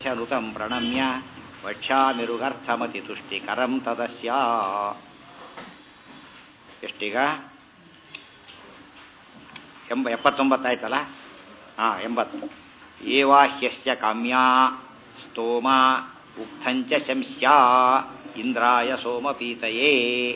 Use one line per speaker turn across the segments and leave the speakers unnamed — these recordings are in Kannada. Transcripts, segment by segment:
ನುತಂ ಪ್ರಣಮ್ಯ ವಕ್ಷ್ಯಾಮಿರುಗರ್ಥಮತಿ ತುಷ್ಟಿಕರಂ ತದಸ್ಯ ಎಷ್ಟೀಗ ಎಂಬ ಎಪ್ಪತ್ತೊಂಬತ್ತಾಯ್ತಲ್ಲ ಹಾಂ ಎಂಬತ್ತು ಏವಾಹ್ಯಸ್ಯ ಕಾಮ್ಯಾ ಸ್ತೋಮ ಉಕ್ಥಂಚ ಶಂಸ್ಯ ಇಂದ್ರಾಯ ಸೋಮಪೀತಯೇ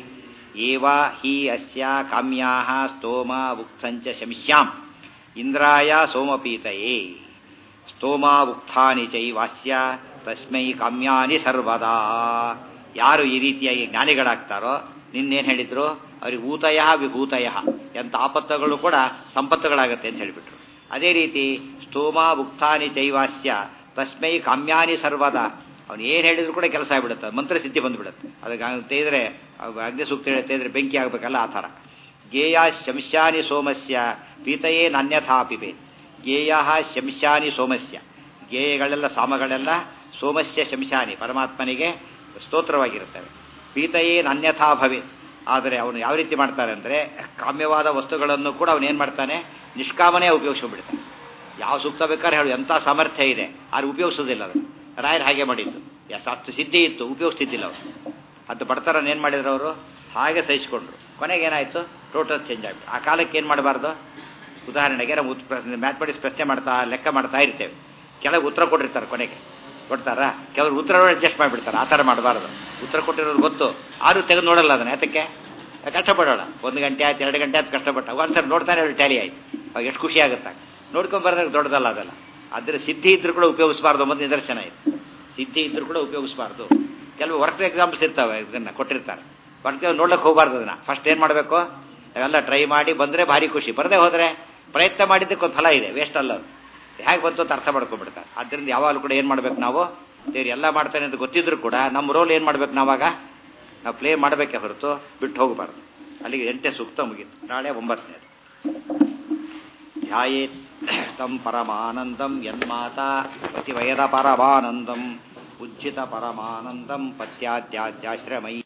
ಏವ ಹಿ ಅಸ್ಯ ಕಾಮ್ಯಾ ಸ್ತೋಮ ಉಕ್ಥಂಚ ಶಂಸ್ಯಾಂ ಇಂದ್ರಾಯ ಸೋಮಪೀತಯೇ ಸ್ತೋಮ ಉಕ್ಥಾನಿ ಚೈವಾಸ್ಯ ತಸ್ಮೈ ಕಾಮ್ಯಾನಿ ಸರ್ವದಾ ಯಾರು ಈ ರೀತಿಯಾಗಿ ಜ್ಞಾನಿಗಳಾಗ್ತಾರೋ ನಿನ್ನೇನು ಹೇಳಿದ್ರು ಅವ್ರಿಗೆ ಊತಯ ವಿಭೂತಯ ಎಂಥ ಆಪತ್ತುಗಳು ಕೂಡ ಸಂಪತ್ತುಗಳಾಗತ್ತೆ ಅಂತ ಹೇಳಿಬಿಟ್ರು ಅದೇ ರೀತಿ ಸ್ತೋಮ ಉಕ್ಥಾನಿ ಚೈವಾಸ್ಯ ತಸ್ಮೈ ಕಾಮ್ಯಾನಿ ಸರ್ವದ ಅವನು ಏನು ಹೇಳಿದ್ರು ಕೂಡ ಕೆಲಸ ಆಗಿಬಿಡುತ್ತೆ ಮಂತ್ರ ಸಿದ್ಧಿ ಬಂದುಬಿಡುತ್ತೆ ಅದಕ್ಕೆ ತೇದ್ರೆ ಅಗ್ನಿ ಸೂಕ್ತ ತೇದ್ರೆ ಬೆಂಕಿ ಆಗಬೇಕಲ್ಲ ಆ ಥರ ಗೇಯ ಶಂಸ್ಯಾನಿ ಸೋಮಸ್ಯ ಪೀತಯೇ ನಾನ್ಯಥಾ ಪಿಬೆ ಗೇಯ ಶಂಸ್ಯಾನಿ ಸೋಮಸ್ಯ ಗೇಯಗಳೆಲ್ಲ ಸಾಮಗಳೆಲ್ಲ ಸೋಮಸ್ಯ ಶಂಶಾನಿ ಪರಮಾತ್ಮನಿಗೆ ಸ್ತೋತ್ರವಾಗಿರುತ್ತವೆ ಪೀತಯೇ ನಾನ್ಯಥಾ ಭವೆ ಆದರೆ ಅವನು ಯಾವ ರೀತಿ ಮಾಡ್ತಾರೆ ಅಂದರೆ ಕಾಮ್ಯವಾದ ವಸ್ತುಗಳನ್ನು ಕೂಡ ಅವನು ಏನು ಮಾಡ್ತಾನೆ ನಿಷ್ಕಾಮನೇ ಉಪಯೋಗಿಸ್ಕೊಂಡ್ಬಿಡ್ತಾನೆ ಯಾವ ಸೂಕ್ತ ಬೇಕಾದ್ರೆ ಹೇಳು ಎಂಥ ಸಾಮರ್ಥ್ಯ ಇದೆ ಆದ್ರೆ ಉಪಯೋಗಿಸೋದಿಲ್ಲ ಅದು ರಾಯರು ಹಾಗೆ ಮಾಡಿದ್ದು ಅಷ್ಟು ಸಿದ್ಧಿ ಇತ್ತು ಉಪಯೋಗಿಸ್ತಿದ್ದಿಲ್ಲ ಅವರು ಅದು ಬಡತರನ್ನು ಏನು ಮಾಡಿದ್ರು ಅವರು ಹಾಗೆ ಸಹಿಸಿಕೊಂಡ್ರು ಕೊನೆಗೆ ಏನಾಯಿತು ಟೋಟಲ್ ಚೇಂಜ್ ಆಗಿಬಿಟ್ಟು ಆ ಕಾಲಕ್ಕೆ ಏನು ಮಾಡಬಾರ್ದು ಉದಾಹರಣೆಗೆ ನಾವು ಮ್ಯಾಥಮೆಟಿಕ್ಸ್ ಪ್ರಶ್ನೆ ಮಾಡ್ತಾ ಲೆಕ್ಕ ಮಾಡ್ತಾ ಇರ್ತೇವೆ ಕೆಳಗೆ ಉತ್ತರ ಕೊಟ್ಟಿರ್ತಾರೆ ಕೊನೆಗೆ ಕೊಡ್ತಾರಾ ಕೆಲವರು ಉತ್ತರ ಅಡ್ಜಸ್ಟ್ ಮಾಡಿಬಿಡ್ತಾರೆ ಆ ಥರ ಮಾಡಬಾರ್ದು ಉತ್ತರ ಕೊಟ್ಟಿರೋದು ಗೊತ್ತು ಆದರೂ ತೆಗೆದು ನೋಡಲ್ಲ ಅದನ್ನು ಯಾತಕ್ಕೆ ಕಷ್ಟಪಡೋಣ ಒಂದು ಗಂಟೆ ಆಯ್ತು ಎರಡು ಗಂಟೆ ಆಯ್ತು ಕಷ್ಟಪಟ್ಟ ಒಂದ್ಸರಿ ನೋಡ್ತಾನೆ ಹೇಳಿ ಟ್ಯಾಲಿ ಆಯ್ತು ಅವಾಗ ಎಷ್ಟು ಖುಷಿ ಆಗುತ್ತೆ ನೋಡ್ಕೊಂಬರ್ದಾಗ ದೊಡ್ಡದಲ್ಲ ಅದಲ್ಲ ಆದರೆ ಸಿದ್ಧಿ ಇದ್ರೂ ಕೂಡ ಉಪಯೋಗಿಸಬಾರ್ದು ಅನ್ನೋದು ನಿದರ್ಶನ ಇದೆ ಸಿದ್ಧಿ ಇದ್ರೂ ಕೂಡ ಉಪಯೋಗಿಸಬಾರ್ದು ಕೆಲವು ವರ್ಕ್ ಎಕ್ಸಾಂಪಲ್ಸ್ ಇರ್ತವೆ ಇದನ್ನು ಕೊಟ್ಟಿರ್ತಾರೆ ವರ್ಕ್ ನೋಡ್ಲಿಕ್ಕೆ ಹೋಗಬಾರ್ದು ಅದನ್ನು ಫಸ್ಟ್ ಏನು ಮಾಡಬೇಕು ಅವೆಲ್ಲ ಟ್ರೈ ಮಾಡಿ ಬಂದರೆ ಭಾರಿ ಖುಷಿ ಬರದೇ ಹೋದರೆ ಪ್ರಯತ್ನ ಮಾಡಿದ್ದಕ್ಕೆ ಒಂದು ಫಲ ಇದೆ ವೇಸ್ಟ್ ಅಲ್ಲ ಅದು ಹೇಗೆ ಬಂತು ಅಂತ ಅರ್ಥ ಮಾಡ್ಕೊಂಡ್ಬಿಡ್ತಾರೆ ಆದ್ದರಿಂದ ಯಾವಾಗಲೂ ಕೂಡ ಏನು ಮಾಡ್ಬೇಕು ನಾವು ದೇವ್ರು ಎಲ್ಲ ಮಾಡ್ತಾನೆ ಅಂತ ಗೊತ್ತಿದ್ರು ಕೂಡ ನಮ್ಮ ರೋಲ್ ಏನು ಮಾಡ್ಬೇಕು ನಾವಾಗ ನಾವು ಪ್ಲೇ ಮಾಡಬೇಕೆ ಹೊರತು ಬಿಟ್ಟು ಹೋಗಬಾರ್ದು ಅಲ್ಲಿಗೆ ಎಂಟನೇ ಸೂಕ್ತ ಮುಗೀತು ನಾಳೆ ಒಂಬತ್ತನೇದು ಧ್ಯಾಯೇತ್ ತಂ ಪರಮಾನಂದಂ ಯನ್ಮಾತಾ ಪತಿವಯದ ಪರಮಾನಂದಂ ಉಜ್ಜಿತ ಪರಮಾನಂದಂ ಪತ್ಯಾದ್ಯಾಶ್ರಮೈ